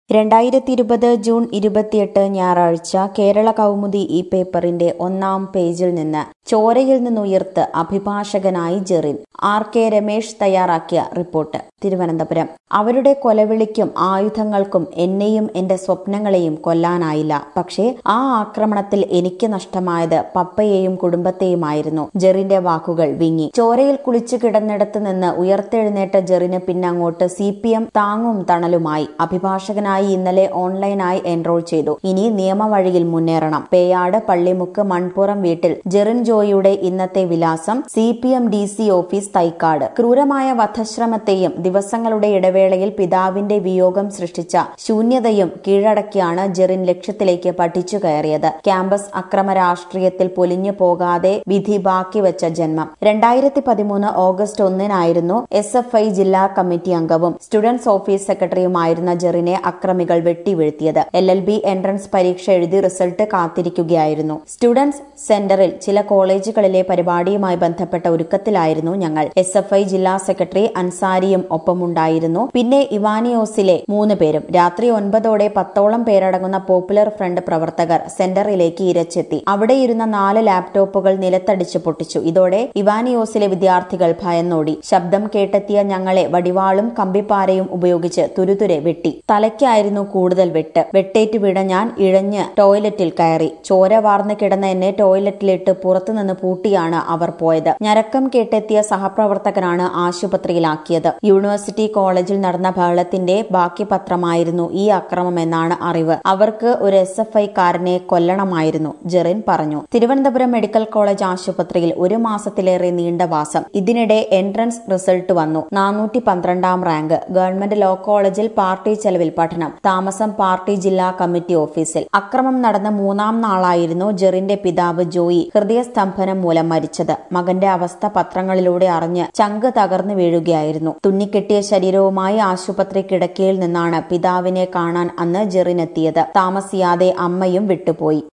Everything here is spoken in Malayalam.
രണ്ടായിരത്തി ഇരുപത് ജൂൺ ഇരുപത്തിയെട്ട് ഞായറാഴ്ച കേരള കൗമുദി ഈ പേപ്പറിന്റെ ഒന്നാം പേജിൽ നിന്ന് ചോരയിൽ നിന്നുയർത്ത് അഭിഭാഷകനായി ജെറിൻ ആർ കെ രമേശ് തയ്യാറാക്കിയ റിപ്പോർട്ട് തിരുവനന്തപുരം അവരുടെ കൊലവിളിക്കും ആയുധങ്ങൾക്കും എന്നെയും എന്റെ സ്വപ്നങ്ങളെയും കൊല്ലാനായില്ല പക്ഷേ ആ ആക്രമണത്തിൽ എനിക്ക് നഷ്ടമായത് പപ്പയെയും കുടുംബത്തെയുമായിരുന്നു ജെറിന്റെ വാക്കുകൾ വിങ്ങി ചോരയിൽ കുളിച്ചു കിടന്നിടത്ത് നിന്ന് ഉയർത്തെഴുന്നേറ്റ ജെറിന് പിന്നങ്ങോട്ട് സി പി എം താങ്ങും തണലുമായി അഭിഭാഷകനായി ഇന്നലെ ഓൺലൈനായി എൻറോൾ ചെയ്തു ഇനി നിയമവഴിയിൽ മുന്നേറണം പേയാട് പള്ളിമുക്ക് മൺപുറം വീട്ടിൽ ജെറിൻ ജോയിയുടെ ഇന്നത്തെ വിലാസം C P M D C office Thycaud ക്രൂരമായ വധശ്രമത്തെയും ദിവസങ്ങളുടെ ഇടവേളയിൽ പിതാവിന്റെ വിയോഗം സൃഷ്ടിച്ച ശൂന്യതയും കീഴടക്കിയാണ് ജെറിൻ ലക്ഷ്യത്തിലേക്ക് പഠിച്ചു കയറിയത് ക്യാമ്പസ് അക്രമ രാഷ്ട്രീയത്തിൽ പൊലിഞ്ഞു പോകാതെ വിധി ബാക്കി വെച്ച ജന്മം രണ്ടായിരത്തി പതിമൂന്ന് ഓഗസ്റ്റ് ഒന്നിനായിരുന്നു എസ് എഫ് ഐ ജില്ലാ കമ്മിറ്റി അംഗവും സ്റ്റുഡൻസ് ഓഫീസ് സെക്രട്ടറിയുമായിരുന്ന ജെറിനെ അക്രമികൾ വെട്ടിവീഴ്ത്തിയത് എൽ എൽ ബി എൻട്രൻസ് പരീക്ഷ എഴുതി റിസൾട്ട് കാത്തിരിക്കുകയായിരുന്നു സ്റ്റുഡൻസ് സെന്ററിൽ ചില കോളേജുകളിലെ പരിപാടിയുമായി ബന്ധപ്പെട്ട ഒരുക്കത്തിലായിരുന്നു ഞങ്ങൾ എസ് എഫ് ഐ ജില്ലാ സെക്രട്ടറി അൻസാരിയും ഒപ്പമുണ്ടായിരുന്നു പിന്നെ ഇവാനിയോസിലെ മൂന്ന് പേരും രാത്രി ഒൻപതോടെ പത്തോളം പേരടങ്ങുന്ന പോപ്പുലർ ഫ്രണ്ട് പ്രവർത്തകർ സെന്ററിലേക്ക് ഇരച്ചെത്തി അവിടെ ഇരുന്ന നാല് ലാപ്ടോപ്പുകൾ നിലത്തടിച്ചു പൊട്ടിച്ചു ഇതോടെ ഇവാനിയോസിലെ വിദ്യാർത്ഥികൾ ഭയന്നോടി ശബ്ദം കേട്ടെത്തിയ ഞങ്ങളെ വടിവാളും കമ്പിപ്പാരയും ഉപയോഗിച്ച് തുരുതുരെ വെട്ടി തലയ്ക്കായിരുന്നു കൂടുതൽ വെട്ട് വെട്ടേറ്റ് വീണ ഞാൻ ഇഴഞ്ഞ് ടോയ്ലറ്റിൽ കയറി ചോര വാർന്ന് കിടന്ന എന്നെ ടോയ്ലറ്റിലിട്ട് പുറത്തുനിന്ന് പൂട്ടിയാണ് അവർ പോയത് ഞരക്കം കേട്ടെത്തിയ സഹപ്രവർത്തകനാണ് ആശുപത്രിയിലാക്കിയത് യൂണിവേഴ്സിറ്റി കോളേജിൽ നടന്ന ബഹളത്തിന്റെ ബാക്കി പത്രമായിരുന്നു ഈ അക്രമമെന്നാണ് അറിവ് അവർക്ക് ഒരു എസ് എഫ് ഐക്കാരനെ കൊല്ലണമായിരുന്നു ജെറിൻ പറഞ്ഞു തിരുവനന്തപുരം മെഡിക്കൽ കോളേജ് ആശുപത്രിയിൽ ഒരു മാസത്തിലേറെ നീണ്ട വാസം ഇതിനിടെ എൻട്രൻസ് റിസൾട്ട് വന്നു നാനൂറ്റി പന്ത്രണ്ടാം റാങ്ക് ഗവൺമെന്റ് ലോ കോളേജിൽ പാർട്ടി ചെലവിൽ പഠനം താമസം പാർട്ടി ജില്ലാ കമ്മിറ്റി ഓഫീസിൽ അക്രമം നടന്ന മൂന്നാം നാളായിരുന്നു ജെറിന്റെ പിതാവ് ജോയി ഹൃദയസ്തംഭനം മൂലം മരിച്ചത് മകന്റെ അവസ്ഥ പത്രങ്ങളിലൂടെ അറിഞ്ഞ് ചങ്ക് തകർന്നു വീഴുകയായിരുന്നു തുന്നിക്കെട്ടിയ ശരീരവുമായി ആശുപത്രി കിടക്കയിൽ നിന്നാണ് പിതാവിനെ കാണാൻ അന്ന് ജെറിനെത്തിയത് താമസിയാതെ അമ്മയും വിട്ടുപോയി